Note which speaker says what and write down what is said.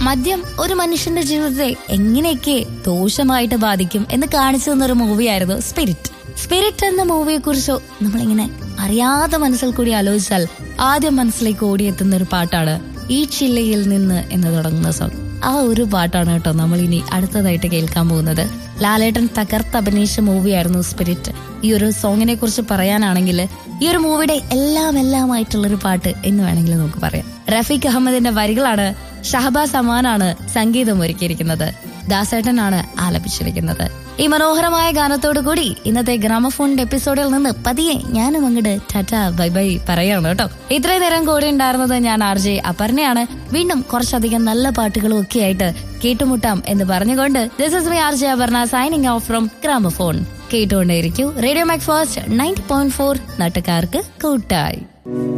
Speaker 1: മദ്യം ഒരു മനുഷ്യന്റെ ജീവിതത്തെ എങ്ങനെയൊക്കെ ദോഷമായിട്ട് ബാധിക്കും എന്ന് കാണിച്ചു തന്നൊരു മൂവിയായിരുന്നു സ്പിരിറ്റ് സ്പിരിറ്റ് എന്ന മൂവിയെ കുറിച്ച് നമ്മളിങ്ങനെ അറിയാതെ മനസ്സിൽ കൂടി ആലോചിച്ചാൽ ആദ്യം മനസ്സിലേക്ക് ഓടിയെത്തുന്ന ഒരു പാട്ടാണ് ഈ ചില്ലയിൽ നിന്ന് എന്ന് തുടങ്ങുന്ന സോങ് ആ ഒരു പാട്ടാണ് കേട്ടോ നമ്മൾ ഇനി അടുത്തതായിട്ട് കേൾക്കാൻ പോകുന്നത് ലാലേട്ടൻ തകർത്ത് അഭിനയിച്ച മൂവിയായിരുന്നു സ്പിരിറ്റ് ഈ ഒരു സോങ്ങിനെ കുറിച്ച് പറയാനാണെങ്കിൽ ഈ ഒരു മൂവിയുടെ എല്ലാം എല്ലാമായിട്ടുള്ള ഒരു പാട്ട് എന്ന് വേണമെങ്കിൽ നമുക്ക് പറയാം റഫീഖ് അഹമ്മദിന്റെ വരികളാണ് ഷഹബാസ് അമാനാണ് സംഗീതം ഒരുക്കിയിരിക്കുന്നത് ദാസേട്ടനാണ് ആലപിച്ചിരിക്കുന്നത് ഈ മനോഹരമായ ഗാനത്തോടു കൂടി ഇന്നത്തെ ഗ്രാമഫോണിന്റെ എപ്പിസോഡിൽ നിന്ന് പതിയെ ഞാനും അങ്ങോട്ട് ടാറ്റ ബൈ ബൈ പറയാണ് കേട്ടോ ഇത്രയും നേരം കൂടെ ഉണ്ടായിരുന്നത് ഞാൻ ആർ ജെ അപർണയാണ് വീണ്ടും കുറച്ചധികം നല്ല പാട്ടുകളും ഒക്കെ ആയിട്ട് കേട്ടുമുട്ടാം എന്ന് പറഞ്ഞുകൊണ്ട് this is my R J Aparna signing off from gramophone കേട്ടുകൊണ്ടേയിരിക്കൂ radio max fast ninety point four നാട്ടുകാർക്ക് കൂട്ടായി